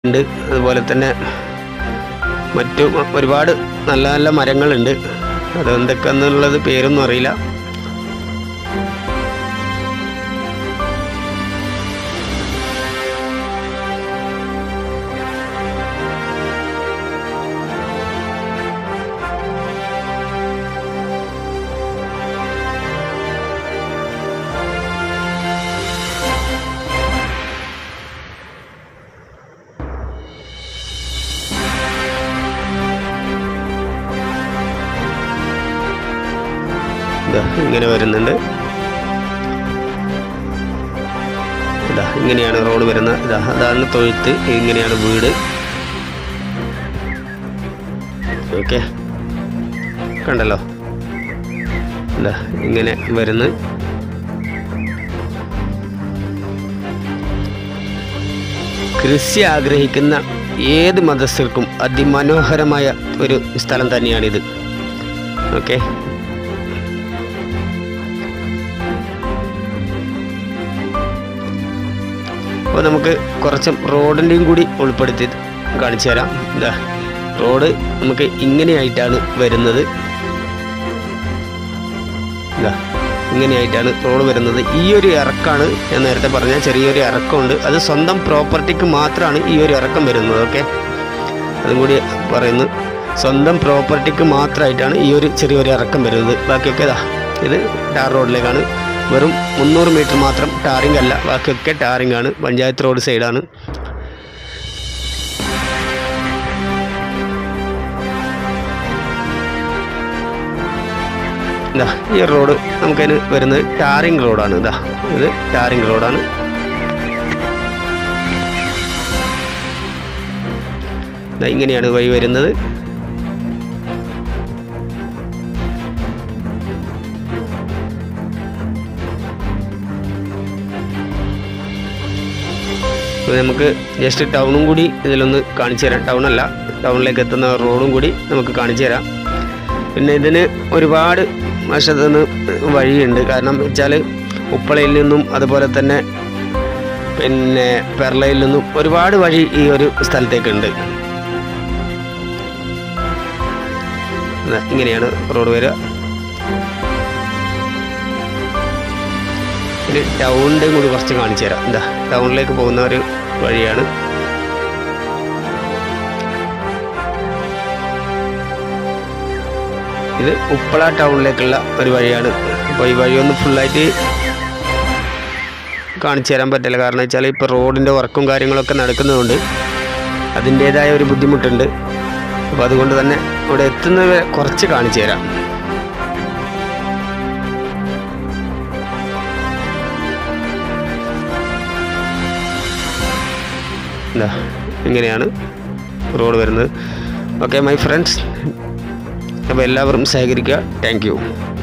ഉണ്ട് അതുപോലെ തന്നെ മറ്റു ഒരുപാട് നല്ല നല്ല മരങ്ങളുണ്ട് അത് എന്തൊക്കെയെന്നുള്ളത് പേരൊന്നും അറിയില്ല ഇതാ ഇങ്ങനെ വരുന്നുണ്ട് ഇതാ ഇങ്ങനെയാണ് റോഡ് വരുന്നത് ഇതാ അതാണ് തൊഴുത്ത് ഇങ്ങനെയാണ് വീട് ഓക്കെ കണ്ടല്ലോ ഇതാ ഇങ്ങനെ വരുന്നു കൃഷി ആഗ്രഹിക്കുന്ന ഏത് മതസ്ഥർക്കും അതിമനോഹരമായ ഒരു സ്ഥലം തന്നെയാണിത് ഓക്കെ അപ്പോൾ നമുക്ക് കുറച്ച് റോഡിൻ്റെയും കൂടി ഉൾപ്പെടുത്തി കാണിച്ചു തരാം ഇതാ റോഡ് നമുക്ക് ഇങ്ങനെയായിട്ടാണ് വരുന്നത് ഇതാ ഇങ്ങനെയായിട്ടാണ് റോഡ് വരുന്നത് ഈ ഒരു ഇറക്കാണ് ഞാൻ നേരത്തെ പറഞ്ഞ ചെറിയൊരു ഇറക്കമുണ്ട് അത് സ്വന്തം പ്രോപ്പർട്ടിക്ക് മാത്രമാണ് ഈ ഒരു ഇറക്കം വരുന്നത് ഓക്കെ അതും കൂടി പറയുന്നു സ്വന്തം പ്രോപ്പർട്ടിക്ക് മാത്രമായിട്ടാണ് ഈ ഒരു ചെറിയൊരു ഇറക്കം വരുന്നത് ബാക്കിയൊക്കെ ഇതാ ഇത് ടാർ റോഡിലേക്കാണ് വെറും മുന്നൂറ് മീറ്റർ മാത്രം ടാറിംഗ് അല്ല ബാക്കിയൊക്കെ ടാറിംഗ് ആണ് പഞ്ചായത്ത് റോഡ് സൈഡാണ് ഇതാ ഈ റോഡ് നമുക്കതിന് വരുന്നത് ടാറിംഗ് റോഡാണ് ഇതാ ഇത് ടാറിംഗ് റോഡാണ് ദാ ഇങ്ങനെയാണ് വഴി വരുന്നത് അപ്പോൾ നമുക്ക് ജസ്റ്റ് ടൗണും കൂടി ഇതിലൊന്ന് കാണിച്ചു തരാം ടൗണല്ല ടൗണിലേക്ക് എത്തുന്ന റോഡും കൂടി നമുക്ക് കാണിച്ചു തരാം പിന്നെ ഇതിന് ഒരുപാട് വശത്തുനിന്ന് വഴിയുണ്ട് കാരണം വെച്ചാൽ ഉപ്പളയിൽ നിന്നും അതുപോലെ തന്നെ പിന്നെ പെർളയിൽ നിന്നും ഒരുപാട് വഴി ഈ ഒരു സ്ഥലത്തേക്കുണ്ട് ദാ ഇങ്ങനെയാണ് റോഡ് വരിക ഇനി ടൗണിൻ്റെ കൂടി കുറച്ച് കാണിച്ചു തരാം എന്താ ടൗണിലേക്ക് പോകുന്ന ഒരു വഴിയാണ് ഇത് ഉപ്പള ടൗണിലേക്കുള്ള ഒരു വഴിയാണ് അപ്പോൾ ഈ വഴിയൊന്നും ഫുള്ളായിട്ട് കാണിച്ചു തരാൻ പറ്റില്ല കാരണം വെച്ചാൽ ഇപ്പോൾ റോഡിൻ്റെ വർക്കും കാര്യങ്ങളൊക്കെ നടക്കുന്നതുകൊണ്ട് അതിൻ്റേതായ ഒരു ബുദ്ധിമുട്ടുണ്ട് അപ്പോൾ അതുകൊണ്ട് തന്നെ ഇവിടെ എത്തുന്നത് കുറച്ച് കാണിച്ചു തരാം എന്താ ഇങ്ങനെയാണ് റോഡ് വരുന്നത് ഓക്കെ മൈ ഫ്രണ്ട്സ് അപ്പോൾ എല്ലാവരും സഹകരിക്കുക താങ്ക് യു